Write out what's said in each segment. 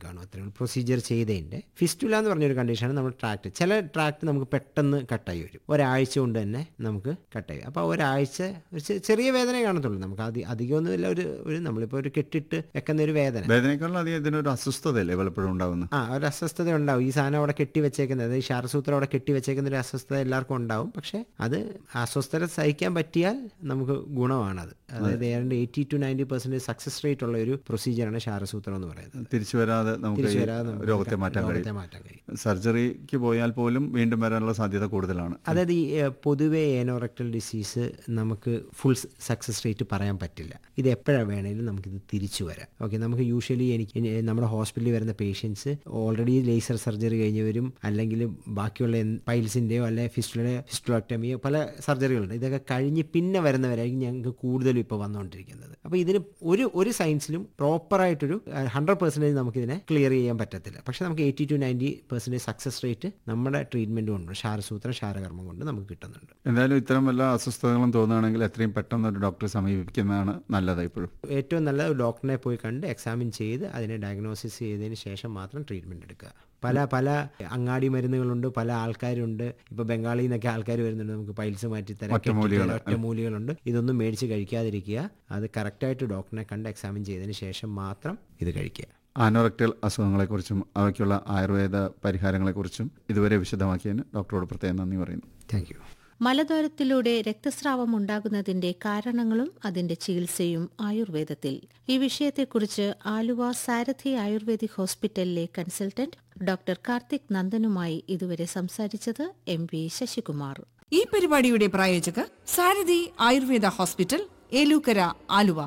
കാണും അത്രയും പ്രൊസീജിയർ ചെയ്തതിൻ്റെ ഫിസ്റ്റുല എന്ന് പറഞ്ഞൊരു കണ്ടീഷനാണ് നമ്മൾ ട്രാക്ട് ചില ട്രാക്ട് നമുക്ക് പെട്ടെന്ന് കട്ടായി വരും ഒരാഴ്ച കൊണ്ട് തന്നെ നമുക്ക് കട്ടായി അപ്പോൾ ഒരാഴ്ച ഒരു ചെ- ചെറിയ വേദനയെ കാണത്തുള്ളൂ നമുക്ക് അധി അധികമൊന്നുമില്ല ഒരു ഒരു നമ്മളിപ്പോൾ ഒരു കെട്ടിട്ട് വെക്കുന്ന ഒരു വേദന വേദനയെക്കാളും അധികം ഇതിനൊരു അസ്വസ്ഥതയല്ലേ പലപ്പോഴും ഉണ്ടാവുന്നത് ആ ഒരു അസ്വസ്ഥത ഉണ്ടാവും ഈ സാധനം അവിടെ കെട്ടി വെച്ചേക്കുന്നത് ഈ ക്ഷാരസൂത്രം അവിടെ കെട്ടി വെച്ചേക്കുന്ന ഒരു അസ്വസ്ഥത എല്ലാവർക്കും ഉണ്ടാവും പക്ഷേ അത് അസ്വസ്ഥത സഹിക്കാൻ പറ്റിയാൽ നമുക്ക് ഗുണമാണത് അതായത് ഏതാണ്ട് eighty to ninety percentage success rate ഉള്ള ഒരു പ്രൊസീജിയറാണ് ക്ഷാരസൂത്രം എന്ന് പറയുന്നത് തിരിച്ചു വരാതെ നമുക്ക് തിരിച്ചു ഈ വരാതെ നമുക്ക് രോഗത്തെ മാറ്റാൻ രോഗത്തെ കഴിയും മാറ്റാൻ കഴിയും സർജറിക്ക് പോയാൽ പോലും വീണ്ടും വരാനുള്ള സാധ്യത കൂടുതലാണ് അതായത് ഈ ഏഹ്, പൊതുവെ ഏനോറക്ടൽ ഡിസീസ് നമുക്ക് ഫുൾ സക്സസ് റേറ്റ് പറയാൻ പറ്റില്ല ഇത് എപ്പോഴാണ് വേണേലും നമുക്കിത് തിരിച്ചു വരാം ഓക്കെ നമുക്ക് യൂഷ്വലി എനിക്ക് ഇനി നമ്മുടെ ഹോസ്പിറ്റലിൽ വരുന്ന പേഷ്യൻസ് ഓൾറെഡി ലേസർ സർജറി കഴിഞ്ഞവരും അല്ലെങ്കിൽ ബാക്കിയുള്ള പൈൽസിൻ്റെയോ അല്ലെങ്കിൽ ഫിസ്റ്റുലയുടെ ഫിസ്റ്റുലോക്ടമിയോ പല സർജറികളുണ്ട് ഇതൊക്കെ കഴിഞ്ഞ് പിന്നെ വരുന്നവരായിരിക്കും ഞങ്ങൾക്ക് കൂടുതലും ഇപ്പോൾ വന്നുകൊണ്ടിരിക്കുന്നത് അപ്പോൾ ഇതിന് ഒരു ഒരു സയൻസിലും പ്രോപ്പറായിട്ടൊരു ഹൺഡ്രഡ് പെർസെൻറ്റേജ് നമുക്കിതിനെ ക്ലിയർ ചെയ്യാൻ പറ്റത്തില്ല പക്ഷേ നമുക്ക് eighty to ninety percentage success rate നമ്മുടെ ട്രീറ്റ്മെൻറ്റ് കൊണ്ട് ക്ഷാരസൂത്രം ക്ഷാരകർമ്മം കൊണ്ട് നമുക്ക് കിട്ടുന്നുണ്ട് എന്തായാലും ഇത്തരം വല്ല അസ്വസ്ഥതകളും തോന്നുകയാണെങ്കിൽ എത്രയും പെട്ടെന്ന് ഒരു ഡോക്ടറെ സമീപിക്കുന്നതാണ് നല്ലത് ഇപ്പോഴും ഏറ്റവും നല്ല ഒരു ഡോക്ടറിനെ പോയി കണ്ട് എക്സാമിൻ ചെയ്ത് അതിനെ ഡയഗ്നോസിസ് ചെയ്തതിന് ശേഷം മാത്രം ട്രീറ്റ്മെൻറ്റ് എടുക്കുക പല പല അങ്ങാടി മരുന്നുകളുണ്ട് പല ആൾക്കാരുണ്ട് ഇപ്പോൾ ബംഗാളിൽ നിന്നൊക്കെ ആൾക്കാർ വരുന്നുണ്ട് നമുക്ക് പൈൽസ് മാറ്റിത്തരാം ഒറ്റമൂലികൾ. കെട്ടിത്തരാം, ഒറ്റമൂലികളുണ്ട് ഇതൊന്നും മേടിച്ച് കഴിക്കാതിരിക്കുക അത് കറക്റ്റായിട്ട് ഡോക്ടറിനെ കണ്ട് എക്സാമിൻ ചെയ്തതിന് ശേഷം മാത്രം ഇത് കഴിക്കുക ആനോറക്ടൽ അസുഖങ്ങളെക്കുറിച്ചും അവയ്ക്കുള്ള ആയുർവേദ പരിഹാരങ്ങളെക്കുറിച്ചും ഇതുവരെ വിശദമാക്കിയതിന് ഡോക്ടറോട് പ്രത്യേകം നന്ദി പറയുന്നു താങ്ക് യു മലദ്വാരത്തിലൂടെ രക്തസ്രാവം ഉണ്ടാകുന്നതിന്റെ കാരണങ്ങളും അതിന്റെ ചികിത്സയും ആയുർവേദത്തിൽ ഈ വിഷയത്തെക്കുറിച്ച് ആലുവ സാരഥി ആയുർവേദിക് ഹോസ്പിറ്റലിലെ കൺസൾട്ടന്റ് ഡോക്ടർ കാർത്തിക് നന്ദനുമായി ഇതുവരെ സംസാരിച്ചത് എം വി ശശികുമാർ ഈ പരിപാടിയുടെ പ്രായോജകർ സാരഥി ആയുർവേദ ഹോസ്പിറ്റൽ ഏലൂക്കര ആലുവ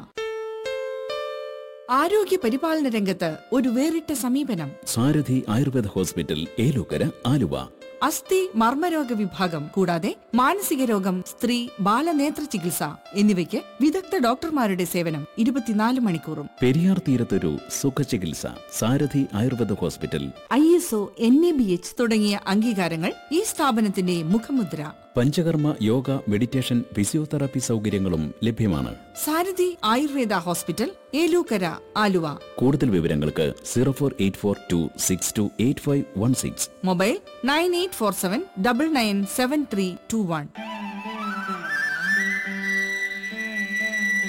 ആരോഗ്യ പരിപാലന രംഗത്ത് ഒരു വേറിട്ട സമീപനം സാരഥി ആയുർവേദ ഹോസ്പിറ്റൽ ഏലൂക്കര ആലുവ അസ്ഥി മർമ്മരോഗ വിഭാഗം കൂടാതെ മാനസിക രോഗം സ്ത്രീ ബാലനേത്ര ചികിത്സ എന്നിവയ്ക്ക് വിദഗ്ധ ഡോക്ടർമാരുടെ സേവനം ഇരുപത്തിനാല് മണിക്കൂറും പെരിയാർ തീരത്തൊരു സുഖചികിത്സ Sarathi Ayurveda hospital I S O N A B H തുടങ്ങിയ അംഗീകാരങ്ങൾ ഈ സ്ഥാപനത്തിന്റെ മുഖമുദ്ര പഞ്ചകർമ്മ യോഗ മെഡിറ്റേഷൻ ഫിസിയോതെറാപ്പി സൗകര്യങ്ങളും ലഭ്യമാണ് സാരഥി ആയുർവേദ ഹോസ്പിറ്റൽ ഏലൂക്കര ആലുവ കൂടുതൽ വിവരങ്ങൾക്ക് zero four eight four two six two eight five one six mobile nine eight four seven double nine seven three two one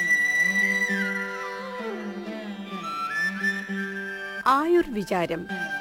ആയുർവിചാരം